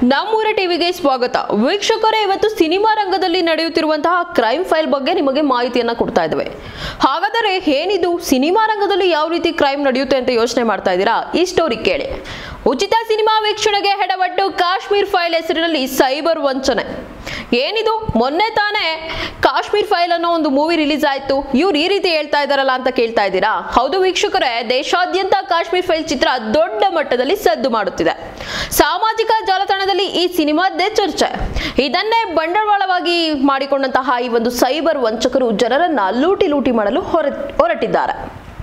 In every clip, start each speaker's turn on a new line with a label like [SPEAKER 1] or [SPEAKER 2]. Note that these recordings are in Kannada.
[SPEAKER 1] ನಮ್ಮೂರ ಟಿವಿಗೆ ಸ್ವಾಗತ ವೀಕ್ಷಕರೇ ಇವತ್ತು ಸಿನಿಮಾ ರಂಗದಲ್ಲಿ ನಡೆಯುತ್ತಿರುವಂತಹ ಕ್ರೈಮ್ ಫೈಲ್ ಬಗ್ಗೆ ನಿಮಗೆ ಮಾಹಿತಿಯನ್ನ ಕೊಡ್ತಾ ಇದ್ದೇವೆ ಹಾಗಾದರೆ ಏನಿದು ಸಿನಿಮಾ ರಂಗದಲ್ಲಿ ಯಾವ ರೀತಿ ಕ್ರೈಮ್ ನಡೆಯುತ್ತೆ ಅಂತ ಯೋಚನೆ ಮಾಡ್ತಾ ಇದ್ದೀರಾ ಈ ಸ್ಟೋರಿ ಕೇಳಿ ಉಚಿತ ಸಿನಿಮಾ ವೀಕ್ಷಣೆಗೆ ಹೆಡವಟ್ಟು ಕಾಶ್ಮೀರ್ ಫೈಲ್ ಹೆಸರಿನಲ್ಲಿ ಸೈಬರ್ ವಂಚನೆ ಏನಿದು ಮೊನ್ನೆ ತಾನೇ ಕಾಶ್ಮೀರ್ ಫೈಲ್ ಅನ್ನೋ ಒಂದು ಮೂವಿ ರಿಲೀಸ್ ಆಯ್ತು ಇವ್ರು ಈ ರೀತಿ ಹೇಳ್ತಾ ಇದಾರಲ್ಲ ಅಂತ ಕೇಳ್ತಾ ಇದ್ದೀರಾ ಹೌದು ವೀಕ್ಷಕರೇ ದೇಶಾದ್ಯಂತ ಕಾಶ್ಮೀರ್ ಫೈಲ್ ಚಿತ್ರ ದೊಡ್ಡ ಮಟ್ಟದಲ್ಲಿ ಸದ್ದು ಮಾಡುತ್ತಿದೆ ಸಾಮಾಜಿಕ ಜಾಲತಾಣದಲ್ಲಿ ಈ ಸಿನಿಮಾದ್ದೇ ಚರ್ಚೆ ಇದನ್ನೇ ಬಂಡವಾಳವಾಗಿ ಮಾಡಿಕೊಂಡಂತಹ ಈ ಒಂದು ಸೈಬರ್ ವಂಚಕರು ಜನರನ್ನ ಲೂಟಿ ಲೂಟಿ ಮಾಡಲು ಹೊರ ಹೊರಟಿದ್ದಾರೆ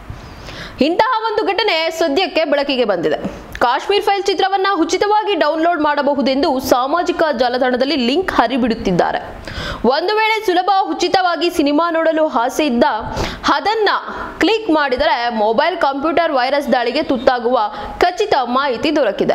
[SPEAKER 1] ಇಂತಹ ಒಂದು ಘಟನೆ ಸದ್ಯಕ್ಕೆ ಬೆಳಕಿಗೆ ಬಂದಿದೆ ಕಾಶ್ಮೀರ್ ಫೈಲ್ ಚಿತ್ರವನ್ನ ಉಚಿತವಾಗಿ ಡೌನ್ಲೋಡ್ ಮಾಡಬಹುದೆಂದು ಸಾಮಾಜಿಕ ಜಾಲತಾಣದಲ್ಲಿ ಲಿಂಕ್ ಹರಿಬಿಡುತ್ತಿದ್ದಾರೆ ಒಂದು ವೇಳೆ ಸುಲಭ ಉಚಿತವಾಗಿ ಸಿನಿಮಾ ನೋಡಲು ಆಸೆ ಇದ್ದ ಅದನ್ನ ಕ್ಲಿಕ್ ಮಾಡಿದರೆ ಮೊಬೈಲ್ ಕಂಪ್ಯೂಟರ್ ವೈರಸ್ ದಾಳಿಗೆ ತುತ್ತಾಗುವ ಖಚಿತ ಮಾಹಿತಿ ದೊರಕಿದೆ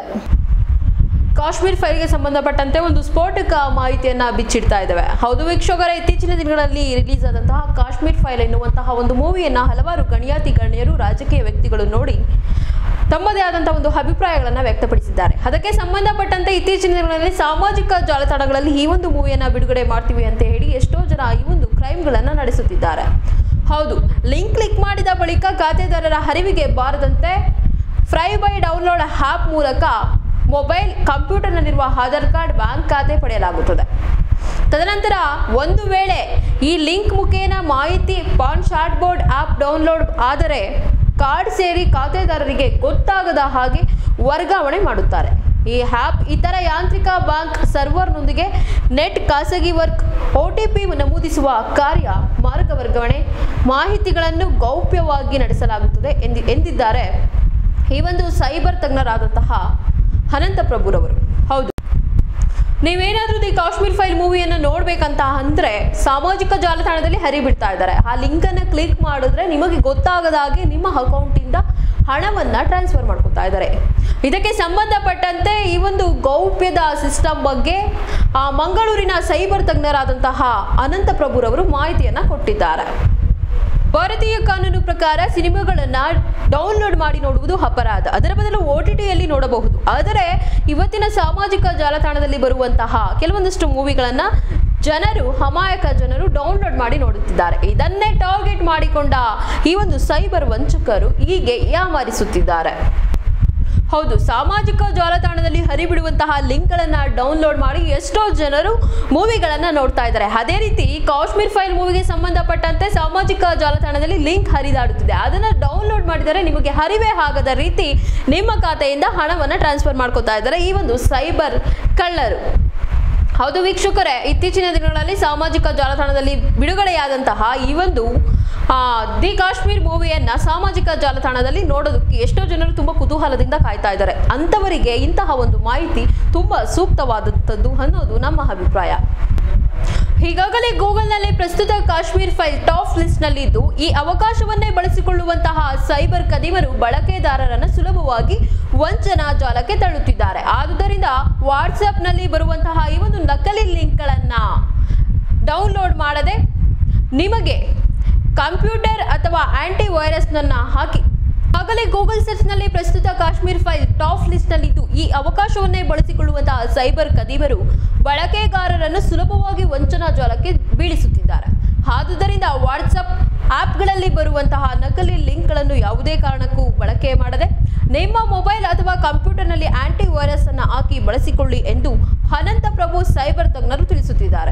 [SPEAKER 1] ಕಾಶ್ಮೀರ್ ಫೈಲ್ಗೆ ಸಂಬಂಧಪಟ್ಟಂತೆ ಒಂದು ಸ್ಫೋಟಕ ಮಾಹಿತಿಯನ್ನ ಬಿಚ್ಚಿಡ್ತಾ ಇದ್ದಾವೆ ಹೌದು ವೀಕ್ಷಕರ ಇತ್ತೀಚಿನ ದಿನಗಳಲ್ಲಿ ರಿಲೀಸ್ ಆದಂತಹ ಕಾಶ್ಮೀರ್ ಫೈಲ್ ಎನ್ನುವಂತಹ ಒಂದು ಮೂವಿಯನ್ನ ಹಲವಾರು ಗಣ್ಯಾತಿ ಗಣ್ಯರು ರಾಜಕೀಯ ವ್ಯಕ್ತಿಗಳು ನೋಡಿ ತಮ್ಮದೇ ಆದಂತಹ ಒಂದು ಅಭಿಪ್ರಾಯಗಳನ್ನು ವ್ಯಕ್ತಪಡಿಸಿದ್ದಾರೆ ಅದಕ್ಕೆ ಸಂಬಂಧಪಟ್ಟಂತೆ ಇತ್ತೀಚಿನ ದಿನಗಳಲ್ಲಿ ಸಾಮಾಜಿಕ ಜಾಲತಾಣಗಳಲ್ಲಿ ಈ ಒಂದು ಮೂವಿಯನ್ನ ಬಿಡುಗಡೆ ಮಾಡ್ತೀವಿ ಅಂತ ಹೇಳಿ ಎಷ್ಟೋ ಜನ ಈ ಒಂದು ಕ್ರೈಮ್ಗಳನ್ನ ನಡೆಸುತ್ತಿದ್ದಾರೆ ಹೌದು ಲಿಂಕ್ ಕ್ಲಿಕ್ ಮಾಡಿದ ಬಳಿಕ ಖಾತೆದಾರರ ಹರಿವಿಗೆ ಬಾರದಂತೆ ಫ್ರೈ ಬೈ ಡೌನ್ಲೋಡ್ ಆ್ಯಪ್ ಮೂಲಕ ಮೊಬೈಲ್ ಕಂಪ್ಯೂಟರ್ನಲ್ಲಿರುವ ಆಧಾರ್ ಕಾರ್ಡ್ ಬ್ಯಾಂಕ್ ಖಾತೆ ಪಡೆಯಲಾಗುತ್ತದೆ ತದನಂತರ ಒಂದು ವೇಳೆ ಈ ಲಿಂಕ್ ಮುಖೇನ ಮಾಹಿತಿ ಪಾನ್ ಶಾರ್ಟ್ ಬೋರ್ಡ್ ಆ್ಯಪ್ ಡೌನ್ಲೋಡ್ ಆದರೆ ಕಾರ್ಡ್ ಸೇರಿ ಖಾತೆದಾರರಿಗೆ ಗೊತ್ತಾಗದ ಹಾಗೆ ವರ್ಗಾವಣೆ ಮಾಡುತ್ತಾರೆ ಈ ಆ್ಯಪ್ ಇತರ ಯಾಂತ್ರಿಕ ಬ್ಯಾಂಕ್ ಸರ್ವರ್ನೊಂದಿಗೆ ನೆಟ್ ಖಾಸಗಿ ವರ್ಕ್ ಒ ಟಿ ಪಿ ನಮೂದಿಸುವ ಕಾರ್ಯ ಮಾರ್ಗ ವರ್ಗಾವಣೆ ಮಾಹಿತಿಗಳನ್ನು ಗೌಪ್ಯವಾಗಿ ನಡೆಸಲಾಗುತ್ತದೆ ಎಂದಿ ಎಂದಿದ್ದಾರೆ ಈ ಒಂದು ಸೈಬರ್ ತಜ್ಞರಾದಂತಹ ಅನಂತ ಪ್ರಭುರವರು ಹೌದು ನೀವೇನಾದ್ರೂ ಈ ಕಾಶ್ಮೀರ್ ಫೈಲ್ ಮೂವಿಯನ್ನು ನೋಡ್ಬೇಕಂತ ಅಂದ್ರೆ ಸಾಮಾಜಿಕ ಜಾಲತಾಣದಲ್ಲಿ ಹರಿಬಿಡ್ತಾ ಇದ್ದಾರೆ ಆ ಲಿಂಕ್ ಅನ್ನ ಕ್ಲಿಕ್ ಮಾಡಿದ್ರೆ ನಿಮಗೆ ಗೊತ್ತಾಗದ ಹಾಗೆ ನಿಮ್ಮ ಅಕೌಂಟಿಂದ ಹಣವನ್ನ ಟ್ರಾನ್ಸ್ಫರ್ ಮಾಡ್ಕೊತಾ ಇದ್ದಾರೆ ಇದಕ್ಕೆ ಸಂಬಂಧಪಟ್ಟಂತೆ ಈ ಒಂದು ಗೌಪ್ಯದ ಸಿಸ್ಟಮ್ ಬಗ್ಗೆ ಆ ಮಂಗಳೂರಿನ ಸೈಬರ್ ತಜ್ಞರಾದಂತಹ ಅನಂತ ಪ್ರಭುರವರು ಮಾಹಿತಿಯನ್ನ ಕೊಟ್ಟಿದ್ದಾರೆ ಭಾರತೀಯ ಕಾನೂನು ಪ್ರಕಾರ ಸಿನಿಮಾಗಳನ್ನ ಡೌನ್ಲೋಡ್ ಮಾಡಿ ನೋಡುವುದು ಅಪರಾಧ ಅದರ ಬದಲು ಒ ಟಿ ಟಿಯಲ್ಲಿ ನೋಡಬಹುದು ಆದರೆ ಇವತ್ತಿನ ಸಾಮಾಜಿಕ ಜಾಲತಾಣದಲ್ಲಿ ಬರುವಂತಹ ಕೆಲವೊಂದಷ್ಟು ಮೂವಿಗಳನ್ನ ಜನರು ಅಮಾಯಕ ಜನರು ಡೌನ್ಲೋಡ್ ಮಾಡಿ ನೋಡುತ್ತಿದ್ದಾರೆ ಇದನ್ನೇ ಟಾರ್ಗೆಟ್ ಮಾಡಿಕೊಂಡ ಈ ಒಂದು ಸೈಬರ್ ವಂಚಕರು ಹೀಗೆ ಯಾಮಾರಿಸುತ್ತಿದ್ದಾರೆ ಹೌದು ಸಾಮಾಜಿಕ ಜಾಲತಾಣದಲ್ಲಿ ಹರಿಬಿಡುವಂತಹ ಲಿಂಕ್ಗಳನ್ನು ಡೌನ್ಲೋಡ್ ಮಾಡಿ ಎಷ್ಟೋ ಜನರು ಮೂವಿಗಳನ್ನು ನೋಡ್ತಾ ಇದ್ದಾರೆ ಅದೇ ರೀತಿ ಕಾಶ್ಮೀರ್ ಫೈಲ್ ಮೂವಿಗೆ ಸಂಬಂಧಪಟ್ಟಂತೆ ಸಾಮಾಜಿಕ ಜಾಲತಾಣದಲ್ಲಿ ಲಿಂಕ್ ಹರಿದಾಡುತ್ತಿದೆ ಅದನ್ನು ಡೌನ್ಲೋಡ್ ಮಾಡಿದರೆ ನಿಮಗೆ ಹರಿವೇ ಆಗದ ರೀತಿ ನಿಮ್ಮ ಖಾತೆಯಿಂದ ಹಣವನ್ನು ಟ್ರಾನ್ಸ್ಫರ್ ಮಾಡ್ಕೋತಾ ಇದ್ದಾರೆ ಈ ಒಂದು ಸೈಬರ್ ಕಳ್ಳರು ಹೌದು ವೀಕ್ಷಕರೇ ಇತ್ತೀಚಿನ ದಿನಗಳಲ್ಲಿ ಸಾಮಾಜಿಕ ಜಾಲತಾಣದಲ್ಲಿ ಬಿಡುಗಡೆಯಾದಂತಹ ಈ ಒಂದು ಆ, ದಿ ಕಾಶ್ಮೀರ್ ಮೂವಿಯನ್ನ ಸಾಮಾಜಿಕ ಜಾಲತಾಣದಲ್ಲಿ ನೋಡೋದಕ್ಕೆ ಎಷ್ಟೋ ಜನರು ತುಂಬಾ ಕುತೂಹಲದಿಂದ ಕಾಯ್ತಾ ಇದ್ದಾರೆ ಅಂಥವರಿಗೆ ಇಂತಹ ಒಂದು ಮಾಹಿತಿ ತುಂಬಾ ಸೂಕ್ತವಾದಂಥದ್ದು ಅನ್ನೋದು ನಮ್ಮ ಅಭಿಪ್ರಾಯ ಈಗಾಗಲೇ ಗೂಗಲ್ನಲ್ಲಿ ಪ್ರಸ್ತುತ ಕಾಶ್ಮೀರ್ ಫೈಲ್ ಟಾಪ್ ಲಿಸ್ಟ್ನಲ್ಲಿದ್ದು ಈ ಅವಕಾಶವನ್ನೇ ಬಳಸಿಕೊಳ್ಳುವಂತಹ ಸೈಬರ್ ಕದಿಮರು ಬಳಕೆದಾರರನ್ನು ಸುಲಭವಾಗಿ ವಂಚನಾ ಜಾಲಕ್ಕೆ ತಳ್ಳುತ್ತಿದ್ದಾರೆ ಆದುದರಿಂದ ವಾಟ್ಸ್ಆಪ್ನಲ್ಲಿ ಬರುವಂತಹ ಈ ಒಂದು ನಕಲಿ ಲಿಂಕ್ಗಳನ್ನ ಡೌನ್ಲೋಡ್ ಮಾಡದೆ ನಿಮಗೆ ಕಂಪ್ಯೂಟರ್ ಅಥವಾ ಆಂಟಿ ವೈರಸ್ನನ್ನ ಹಾಕಿ ಆಗಲೇ ಗೂಗಲ್ ಸರ್ಚ್ನಲ್ಲಿ ಪ್ರಸ್ತುತ ಕಾಶ್ಮೀರ್ ಫೈಲ್ ಟಾಪ್ ಲಿಸ್ಟ್ನಲ್ಲಿದ್ದು ಈ ಅವಕಾಶವನ್ನೇ ಬಳಸಿಕೊಳ್ಳುವಂತಹ ಸೈಬರ್ ಕದಿಮರು ಬಳಕೆಗಾರರನ್ನು ಸುಲಭವಾಗಿ ವಂಚನಾ ಜಾಲಕ್ಕೆ ಬೀಳಿಸುತ್ತಿದ್ದಾರೆ ಆದುದರಿಂದ ವಾಟ್ಸಪ್ ಆ್ಯಪ್ಗಳಲ್ಲಿ ಬರುವಂತಹ ನಕಲಿ ಲಿಂಕ್ಗಳನ್ನು ಯಾವುದೇ ಕಾರಣಕ್ಕೂ ಬಳಕೆ ಮಾಡದೆ ನಿಮ್ಮ ಮೊಬೈಲ್ ಅಥವಾ ಕಂಪ್ಯೂಟರ್ನಲ್ಲಿ ಆಂಟಿ ವೈರಸ್ ಅನ್ನು ಹಾಕಿ ಬಳಸಿಕೊಳ್ಳಿ ಎಂದು ಅನಂತ ಪ್ರಭು ಸೈಬರ್ ತಜ್ಞರು ತಿಳಿಸುತ್ತಿದ್ದಾರೆ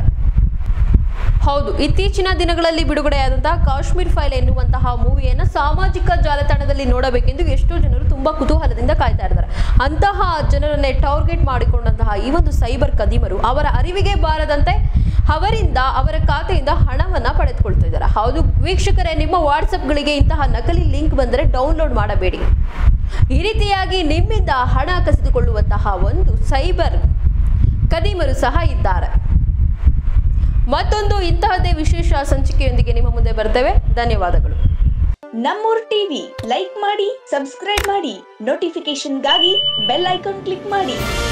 [SPEAKER 1] ಹೌದು ಇತ್ತೀಚಿನ ದಿನಗಳಲ್ಲಿ ಬಿಡುಗಡೆಯಾದಂತಹ ಕಾಶ್ಮೀರ್ ಫೈಲ್ ಎನ್ನುವಂತಹ ಮೂವಿಯನ್ನ ಸಾಮಾಜಿಕ ಜಾಲತಾಣದಲ್ಲಿ ನೋಡಬೇಕೆಂದು ಎಷ್ಟೋ ಜನರು ತುಂಬಾ ಕುತೂಹಲದಿಂದ ಕಾಯ್ತಾ ಇದ್ದಾರೆ ಅಂತಹ ಜನರನ್ನೇ ಟಾರ್ಗೆಟ್ ಮಾಡಿಕೊಂಡಂತಹ ಈ ಒಂದು ಸೈಬರ್ ಕದಿಮರು ಅವರ ಅರಿವಿಗೆ ಬಾರದಂತೆ ಅವರಿಂದ ಅವರ ಖಾತೆಯಿಂದ ಹಣವನ್ನ ಪಡೆದುಕೊಳ್ತಾ ಇದ್ದಾರೆ ಹೌದು ವೀಕ್ಷಕರೇ ನಿಮ್ಮ ವಾಟ್ಸಪ್ಗಳಿಗೆ ಇಂತಹ ನಕಲಿ ಲಿಂಕ್ ಬಂದರೆ ಡೌನ್ಲೋಡ್ ಮಾಡಬೇಡಿ ಈ ರೀತಿಯಾಗಿ ನಿಮ್ಮಿಂದ ಹಣ ಕಸಿದುಕೊಳ್ಳುವಂತಹ ಒಂದು ಸೈಬರ್ ಕದಿಮರು ಸಹ ಇದ್ದಾರೆ ಮತ್ತೊಂದು ಇಂತಹದ್ದೇ ವಿಶೇಷ ಸಂಚಿಕೆಯೊಂದಿಗೆ ನಿಮ್ಮ ಮುಂದೆ ಬರ್ತೇವೆ ಧನ್ಯವಾದಗಳು
[SPEAKER 2] ನಮ್ಮೂರ್ ಟಿವಿ ಲೈಕ್ ಮಾಡಿ ಸಬ್ಸ್ಕ್ರೈಬ್ ಮಾಡಿ ನೋಟಿಫಿಕೇಶನ್ಗಾಗಿ ಬೆಲ್ ಐಕಾನ್ ಕ್ಲಿಕ್ ಮಾಡಿ